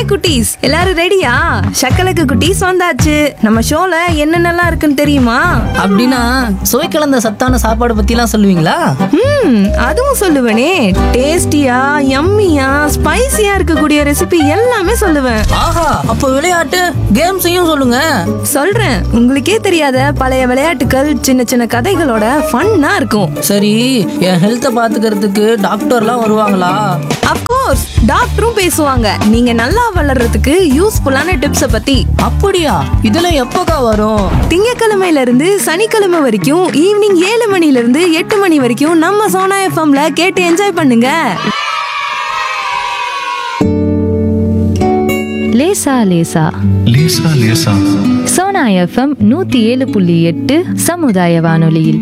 குட்டீஸ் எல்லாரும் ரெடியா சக்கலக்கு குட்டீஸ் வந்தாச்சு நம்ம ஷோல என்னென்னலாம் இருக்குன்னு தெரியுமா அப்படின்னா சுவை கலந்த சத்தான சாப்பாடு பத்திலாம் சொல்லுவீங்களா ம் அதுவும் சொல்லுவேனே டேஸ்டியா யம்மியா ஸ்பைசியா இருக்கக்கூடிய ரெசிபி எல்லாமே சொல்லுவேன் ஆஹா அப்போ விளையாட்டு கேம்ஸையும் சொல்லுங்க சொல்றேன் உங்களுக்கே தெரியாத பழைய விளையாட்டுகள் சின்ன சின்ன கதைகளோட ஃபன்னா இருக்கும் சரி என் ஹெல்த்தை பாத்துக்கிறதுக்கு டாக்டர்லாம் வருவாங்களா அப்கோர்ஸ் டாக்டரும் பேசுவாங்க நீங்க நல்லா வளர்றதுக்கு யூஸ்ஃபுல்லான டிப்ஸ பத்தி அப்படியா இதெல்லாம் எப்போக்கா வரும் திங்கக்கிழமையில இருந்து சனிக்கிழமை வரைக்கும் ஈவினிங் ஏழு மணில இருந்து எட்டு மணி வரைக்கும் நம்ம சோனா எஃப்எம்ல கேட்டு என்ஜாய் பண்ணுங்க லேசா லேசா லேசா லேசா சோனா எஃப்எம் நூத்தி ஏழு புள்ளி எட்டு சமுதாய வானொலியில்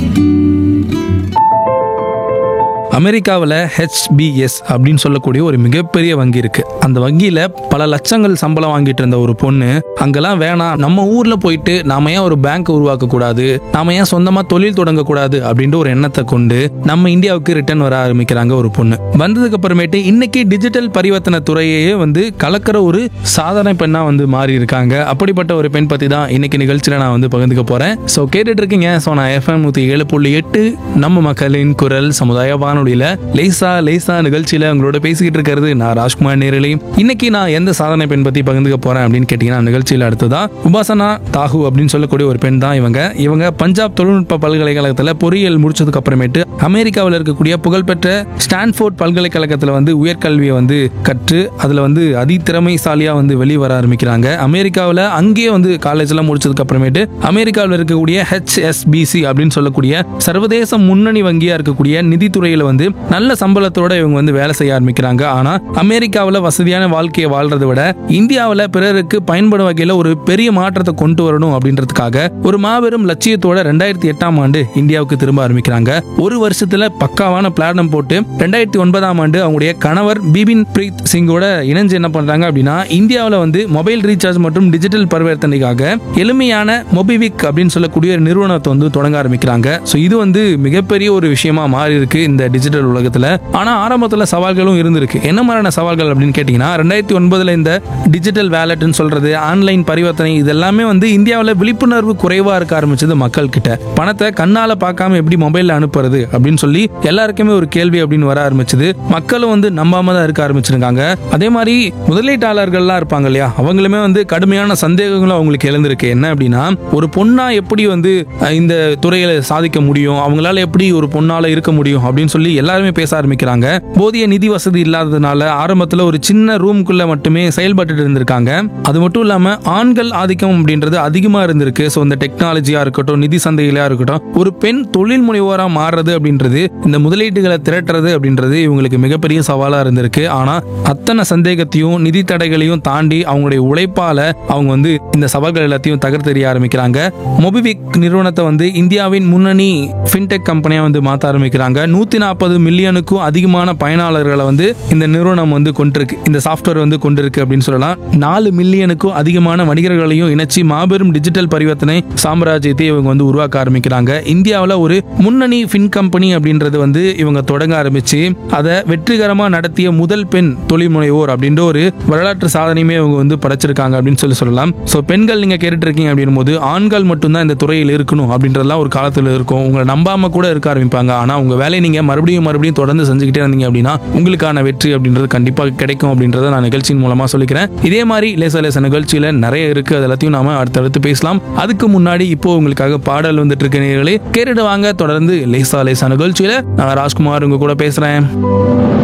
அமெரிக்காவில் ஹெச்பிஎஸ் அப்படின்னு சொல்லக்கூடிய ஒரு மிகப்பெரிய வங்கி இருக்கு அந்த வங்கியில பல லட்சங்கள் சம்பளம் வாங்கிட்டு இருந்த ஒரு பொண்ணு அங்கெல்லாம் வேணாம் நம்ம ஊர்ல போயிட்டு நாம ஏன் ஒரு பேங்க் உருவாக்க கூடாது நாம ஏன் சொந்தமா தொழில் தொடங்க கூடாது அப்படின்ற ஒரு எண்ணத்தை கொண்டு நம்ம இந்தியாவுக்கு ரிட்டர்ன் வர ஆரம்பிக்கிறாங்க ஒரு பொண்ணு வந்ததுக்கு அப்புறமேட்டு இன்னைக்கு டிஜிட்டல் பரிவர்த்தனை துறையையே வந்து கலக்கிற ஒரு சாதனை பெண்ணா வந்து மாறி இருக்காங்க அப்படிப்பட்ட ஒரு பெண் பத்தி தான் இன்னைக்கு நிகழ்ச்சியில நான் வந்து பகிர்ந்துக்க போறேன் ஸோ கேட்டுட்டு இருக்கீங்க ஸோ நான் எஃப்எம் நூத்தி ஏழு புள்ளி எட்டு நம்ம மக்களின் குரல் சமுதாய வானொலியில லேசா லேசா நிகழ்ச்சியில உங்களோட பேசிக்கிட்டு இருக்கிறது நான் ராஜ்குமார் நேரலி இன்னைக்கு நான் எந்த சாதனை பெண் பத்தி பகிர்ந்துக்க போறேன் அப்படின்னு கேட்டீங்கன்னா நிகழ்ச்சியில அடுத்ததா உபாசனா தாஹூ அப்படின்னு சொல்லக்கூடிய ஒரு பெண் தான் இவங்க இவங்க பஞ்சாப் தொழில்நுட்ப பல்கலைக்கழகத்துல பொறியியல் முடிச்சதுக்கு அப்புறமேட்டு அமெரிக்காவில் இருக்கக்கூடிய புகழ்பெற்ற ஸ்டான்ஃபோர்ட் பல்கலைக்கழகத்துல வந்து உயர்கல்வியை வந்து கற்று அதுல வந்து அதிதிறமைசாலியா வந்து வெளியே வர ஆரம்பிக்கிறாங்க அமெரிக்காவில் அங்கேயே வந்து காலேஜ் எல்லாம் முடிச்சதுக்கு அப்புறமேட்டு அமெரிக்காவில் இருக்கக்கூடிய ஹெச்எஸ்பிசி அப்படின்னு சொல்லக்கூடிய சர்வதேச முன்னணி வங்கியா இருக்கக்கூடிய நிதித்துறையில வந்து நல்ல சம்பளத்தோட இவங்க வந்து வேலை செய்ய ஆரம்பிக்கிறாங்க ஆனா அமெரிக்காவில் வசதியான வாழ்க்கையை வாழ்றதை விட இந்தியாவில் பிறருக்கு பயன்படும் வகையில் ஒரு பெரிய மாற்றத்தை கொண்டு வரணும் அப்படின்றதுக்காக ஒரு மாபெரும் லட்சியத்தோட ரெண்டாயிரத்தி எட்டாம் ஆண்டு இந்தியாவுக்கு திரும்ப ஆரம்பிக்கிறாங்க ஒரு வருஷத்துல பக்காவான பிளானம் போட்டு ரெண்டாயிரத்தி ஒன்பதாம் ஆண்டு அவங்களுடைய கணவர் பிபின் பிரீத் சிங்கோட இணைஞ்சு என்ன பண்றாங்க அப்படின்னா இந்தியாவில் வந்து மொபைல் ரீசார்ஜ் மற்றும் டிஜிட்டல் பரிவர்த்தனைக்காக எளிமையான மொபிவிக் அப்படின்னு சொல்லக்கூடிய ஒரு நிறுவனத்தை வந்து தொடங்க ஆரம்பிக்கிறாங்க ஸோ இது வந்து மிகப்பெரிய ஒரு விஷயமா மாறி இருக்கு இந்த டிஜிட்டல் உலகத்துல ஆனா ஆரம்பத்துல சவால்களும் இருந்திருக்கு என்ன மாதிரியான சவால்கள் அப்படின்னு கேட்டீங்கன்னா ரெண்டாயிரத்தி ஒன்பதுல இந்த டிஜிட்டல் வேலட்னு சொல்றது ஆன்லைன் பரிவர்த்தனை இதெல்லாமே வந்து இந்தியாவில் விழிப்புணர்வு குறைவா இருக்க ஆரம்பிச்சது மக்கள் கிட்ட பணத்தை கண்ணால பார்க்காம எப்படி மொபைல்ல அனுப்புறது அப்படின்னு சொல்லி எல்லாருக்குமே ஒரு கேள்வி அப்படின்னு வர ஆரம்பிச்சது மக்களும் வந்து நம்பாம தான் இருக்க ஆரம்பிச்சிருக்காங்க அதே மாதிரி முதலீட்டாளர்கள்லாம் இருப்பாங்க இல்லையா அவங்களுமே வந்து கடுமையான சந்தேகங்களும் அவங்களுக்கு எழுந்திருக்கு என்ன அப்படின்னா ஒரு பொண்ணா எப்படி வந்து அஹ், இந்த துறையில சாதிக்க முடியும் அவங்களால எப்படி ஒரு பொண்ணால இருக்க முடியும் அப்படின்னு சொல்லி எல்லாருமே பேச ஆரம்பிக்கிறாங்க போதிய நிதி வசதி இல்லாததுனால ஆரம்பத்துல ஒரு சின்ன ரூம்குள்ள மட்டுமே செயல்பட்டு இருந்திருக்காங்க அது மட்டும் இல்லாம ஆண்கள் ஆதிக்கம் அப்படின்றது அதிகமா இருந்திருக்கு ஸோ இந்த டெக்னாலஜியா இருக்கட்டும் நிதி சந்தைகளா இருக்கட்டும் ஒரு பெண் தொழில் முனைவோரா மாறுறது அப்படின்றது இந்த முதலீட்டுகளை திரட்டுறது அப்படின்றது இவங்களுக்கு மிகப்பெரிய சவாலா இருந்திருக்கு ஆனா அத்தனை சந்தேகத்தையும் நிதி தடைகளையும் தாண்டி அவங்களுடைய உழைப்பால அவங்க வந்து இந்த சவால்கள் எல்லாத்தையும் தகர்த்தெறிய ஆரம்பிக்கிறாங்க மொபிவிக் நிறுவனத்தை வந்து இந்தியாவின் முன்னணி ஃபின்டெக் கம்பெனியா வந்து மாத்த ஆரம்பிக்கிறாங்க நூத்தி நாற்பது மில்லியனுக்கும் அதிகமான பயனாளர்களை வந்து இந்த நிறுவனம் வந்து கொண்டிருக்கு இந்த சாஃப்ட்வேர் வந்து கொண்டிருக்கு அப்படின்னு சொல்லலாம் நாலு மில்லியனுக்கும் அதிகமான வணிகர்களையும் இணைச்சு மாபெரும் டிஜிட்டல் பரிவர்த்தனை சாம்ராஜ்யத்தை இவங்க வந்து உருவாக்க ஆரம்பிக்கிறாங்க இந்தியாவில் ஒரு முன்னணி ஃபின் கம்பெனி அப்படின்றது வந்து இவங்க தொடங்க ஆரம்பிச்சு அதை வெற்றிகரமா நடத்திய முதல் பெண் தொழில் முனைவோர் அப்படின்ற ஒரு வரலாற்று சாதனையுமே இவங்க வந்து படைச்சிருக்காங்க அப்படின்னு சொல்லி சொல்லலாம் ஸோ பெண்கள் நீங்க கேட்டுட்டு இருக்கீங்க அப்படின்னும் போது ஆண்கள் மட்டும்தான் இந்த துறையில் இருக்கணும் அப்படின்றதெல்லாம் ஒரு காலத்தில் இருக்கும் உங்களை நம்பாம கூட இருக்க ஆரம்பிப்பாங்க ஆனா உங்க வேலையை நீங்க மறுபடியும் மறுபடியும் தொடர்ந்து செஞ்சுக்கிட்டே இருந்தீங்க அப்படின்னா உங்களுக்கான வெற்றி அப்படின்றது கண்டிப்பாக கிடைக்கும் அப்படின்றத நான் நிகழ்ச்சியின் மூலமா சொல்லிக்கிறேன் இதே மாதிரி லேச லேச நிகழ்ச்சியில நிறைய இருக்கு அது எல்லாத்தையும் நாம அடுத்தடுத்து பேசலாம் அதுக்கு முன்னாடி இப்போ உங்களுக்காக பாடல் வந்துட்டு இருக்க நேர்களே கேட்டுட்டு வாங்க தொடர்ந்து லேசா லேசா நிகழ்ச்சியில நான் ராஜ்குமார் உங்க கூட பேசுறேன்